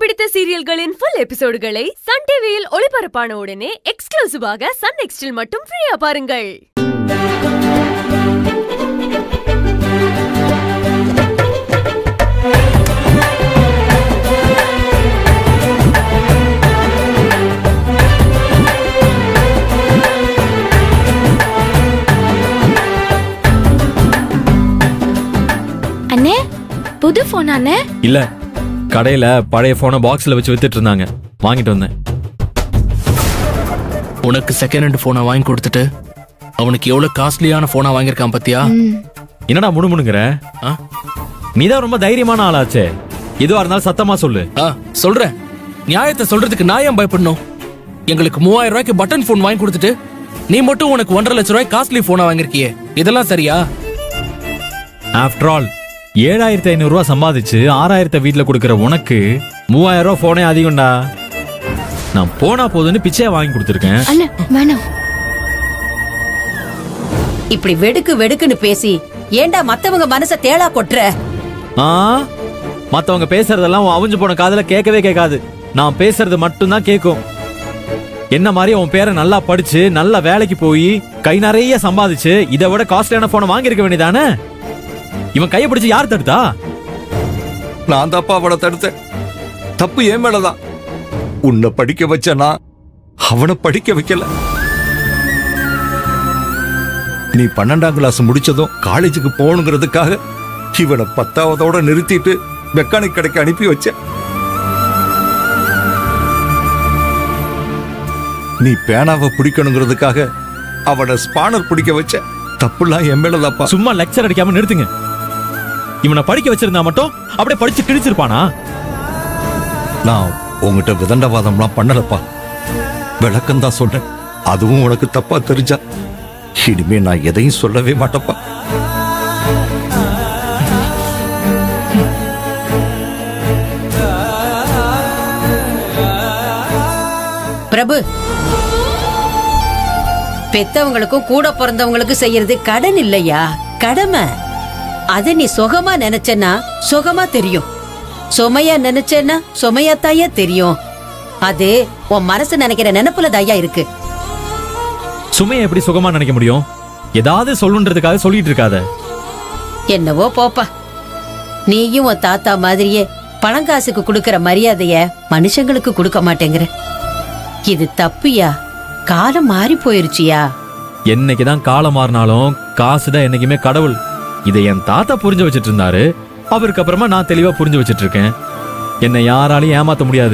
பிடித்த சீரியல்களின் full எபிசோடுகளை Sun டிவியில் ஒளிபரப்பான உடனே எக்ஸ்க்ளூசிவாக சன் நெக்ஸ்டில் மட்டும் ஃப்ரீயா பாருங்கள் அண்ணே புது போன் அண்ணே இல்ல கடையில பழைய போனை பாக்ஸ்ல வச்சு வித்துட்டு இருந்தாங்க வாங்கிட்டு வந்தேன் உனக்கு செகண்ட் ஹேண்ட் போனை வாங்கி கொடுத்துட்டு அவனுக்கு எவ்வளவு காஸ்ட்லியான போனா வாங்கியிருக்கான் பாத்தியா என்னடா முணுமுணுங்கிற ஆ? நீதான் ரொம்ப தைரியமான ஆளாச்சே எதுவா இருந்தாலும் சத்தமா சொல்லு ஆ சொல்றேன் நியாயத்தை சொல்றதுக்கு நான் ஏன் பயப்படணும் எங்களுக்கு மூவாயிரம் ரூபாய்க்கு பட்டன் போன் வாங்கி கொடுத்துட்டு நீ மட்டும் உனக்கு ஒன்றரை லட்சம் ரூபாய் காஸ்ட்லி போனா வாங்கிருக்கியே இதெல்லாம் சரியா ஆஃப்டர் ஆல் ஏழாயிரத்தி ஐநூறு ரூபாய் சம்பாதிச்சு ஆறாயிரத்தை வீட்டுல கொடுக்கிற உனக்கு மூவாயிரம் ரூபாய் போனே அதிகம்டா நான் போனா போதுன்னு பிச்சையா வாங்கி கொடுத்துருக்கேன் அண்ணே வேணாம் இப்படி வெடுக்கு வெடுக்குன்னு பேசி ஏண்டா மத்தவங்க மனச தேளா கொட்டுற ஆ மத்தவங்க பேசுறதெல்லாம் உன் அவிஞ்சு போன காதுல கேட்கவே கேட்காது நான் பேசுறது மட்டும்தான் கேட்கும் என்ன மாதிரி உன் பேரை நல்லா படிச்சு நல்ல வேலைக்கு போய் கை நிறைய சம்பாதிச்சு இதை விட காஸ்ட்லியான போனை வாங்கியிருக்க வேண்டியதானே இவன் கையை பிடிச்சு யார் தடுத்தா நான் தப்பா அவனை தடுத்தேன் தப்பு ஏன் மேலதான் உன்னை படிக்க வச்ச நான் அவனை படிக்க வைக்கல நீ பன்னெண்டாம் கிளாஸ் முடிச்சதும் காலேஜுக்கு போகணுங்கிறதுக்காக இவனை பத்தாவதோட நிறுத்திட்டு மெக்கானிக் கடைக்கு அனுப்பி வச்ச நீ பேனாவை பிடிக்கணுங்கிறதுக்காக அவனை ஸ்பானர் பிடிக்க வச்ச தப்புலாம் என் மேலதாப்பா சும்மா லெக்சர் அடிக்காம நிறுத்துங்க இவனை படிக்க வச்சிருந்தா மட்டும் அப்படியே படிச்சு கிழிச்சிருப்பானா நான் உங்ககிட்ட விதண்டவாதம்லாம் பண்ணலப்பா விளக்கம் தான் சொன்னேன் அதுவும் உனக்கு தப்பா தெரிஞ்சா இனிமே நான் எதையும் சொல்லவே மாட்டேப்பா பிரபு பெத்தவங்களுக்கும் கூட பிறந்தவங்களுக்கும் செய்யறது கடன் இல்லையா கடமை அத நீ சுகமா நினைச்சனா சுகமா தெரியும் சுமையா நினைச்சேன்னா சுமையா தாயா தெரியும் அது உன் மனசு நினைக்கிற நினைப்புல தாயா இருக்கு சுமையை எப்படி சுகமா நினைக்க முடியும் ஏதாவது சொல்லுன்றதுக்காக சொல்லிட்டு இருக்காத என்னவோ போப்பா நீயும் உன் தாத்தா மாதிரியே பணங்காசுக்கு கொடுக்கற மரியாதைய மனுஷங்களுக்கு கொடுக்க மாட்டேங்கிற இது தப்புயா காலம் மாறி போயிருச்சியா என்னைக்குதான் காலம் மாறினாலும் காசுதான் என்னைக்குமே கடவுள் இதை என் தாத்தா புரிஞ்சு வச்சிட்டு இருந்தாரு அவருக்கு அப்புறமா நான் தெளிவா புரிஞ்சு வச்சிட்டு இருக்கேன் என்னை யாராலையும் ஏமாத்த முடியாது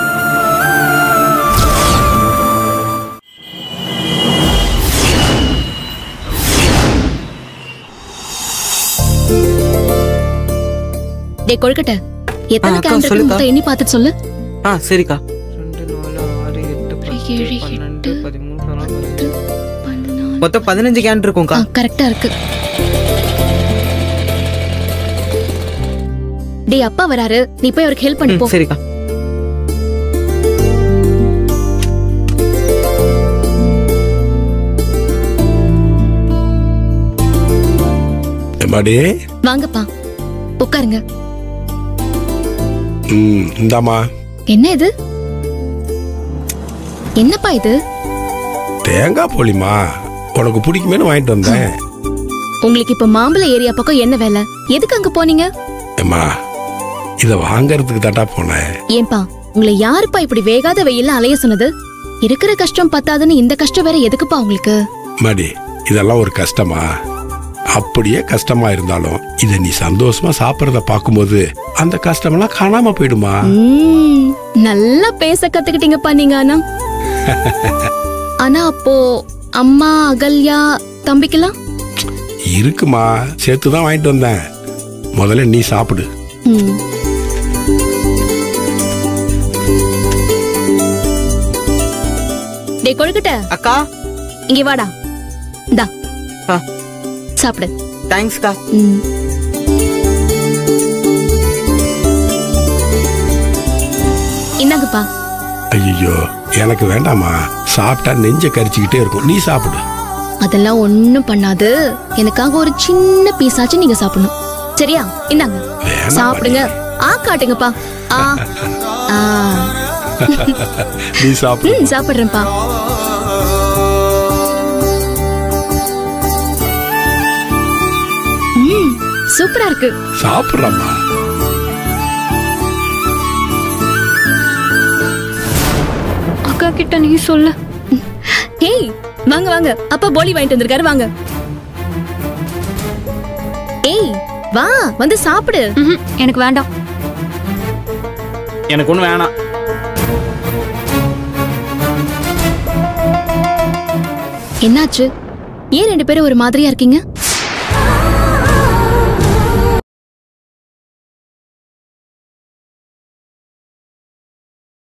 டே கொழுக்கட்டை எத்தனை ஆ, அக்கா, கேன் இருக்கு சொல்லுக்கா. மொத்தம் எண்ணி பார்த்துட்டு சொல்லு ஆ சரிக்கா ரெண்டு நாலு ஆறு எட்டு பத்து ஏழு, பன்னெண்டு எட்டு, பதிமூணு பதினாலு பதினாலு. மொத்தம் பதினஞ்சு கேன் ஆ இருக்கும்க்கா கரெக்டா இருக்கு டேய் அப்பா வராரு நீ போய் அவருக்கு ஹெல்ப் பண்ணி ம், போ சரிக்கா எம்மாடி வாங்கப்பா உட்காருங்க ம் இந்தாம்மா என்ன இது என்னப்பா இது தேங்காய் போலிமா உனக்கு பிடிக்குமேனு வாங்கிட்டு வந்தேன் உங்களுக்கு இப்ப மாம்பழ ஏரியா பக்கம் என்ன வேலை எதுக்கு அங்க போனீங்க ஏம்மா இதை வாங்கறதுக்கு தாட்டா போனேன் ஏன்பா உங்களை யாருப்பா இப்படி வேகாத வெயில்ல அலைய சொன்னது இருக்கிற கஷ்டம் பத்தாதுன்னு இந்த கஷ்டம் வேற எதுக்குப்பா உங்களுக்கு மாடி இதெல்லாம் ஒரு கஷ்டமா அப்படியே கஷ்டமா இருந்தாலும் இதை நீ சந்தோஷமா சாப்பிட்றத பார்க்கும்போது அந்த கஷ்டமெல்லாம் காணாம போயிடுமா ம், நல்லா பேச கத்துக்கிட்டீங்கப்பா நீங்க ஆனா ஆனா அப்போ அம்மா அகல்யா தம்பிக்கெல்லாம் இருக்குமா சேர்த்து தான் வாங்கிட்டு வந்தேன் முதல்ல நீ சாப்பிடு ம். டேய் கொழுக்கட்ட அக்கா இங்க வாடா இந்தா ஆ சாப்பிடு தேங்க்ஸ்க்கா ம். இந்தாங்கப்பா ஐயோ எனக்கு வேண்டாமா சாப்பிட்டா நெஞ்ச கரிச்சுக்கிட்டே இருக்கும் நீ சாப்பிடு அதெல்லாம் ஒண்ணும் பண்ணாது எனக்காக ஒரு சின்ன பீஸாச்சும் நீங்க சாப்பிடணும் சரியா இந்தாங்க வேணாம் சாப்பிடுங்க ஆ காட்டுங்கப்பா ஆ ஆ நீ சாப்பிடு ம் சாப்பிடுறேன்ப்பா ம் சூப்பரா இருக்கு சாப்பிடுறம்மா அக்கா கிட்ட நீ சொல்லு ஏய் வாங்க வாங்க அப்பா போலி வாங்கிட்டு வந்திருக்காரு வாங்க ஏய் வா வந்து சாப்பிடு எனக்கு வேண்டாம் எனக்கு ஒண்ணு வேணாம் என்னாச்சு ஏன் ரெண்டு பேரும் ஒரு மாதிரியா இருக்கீங்க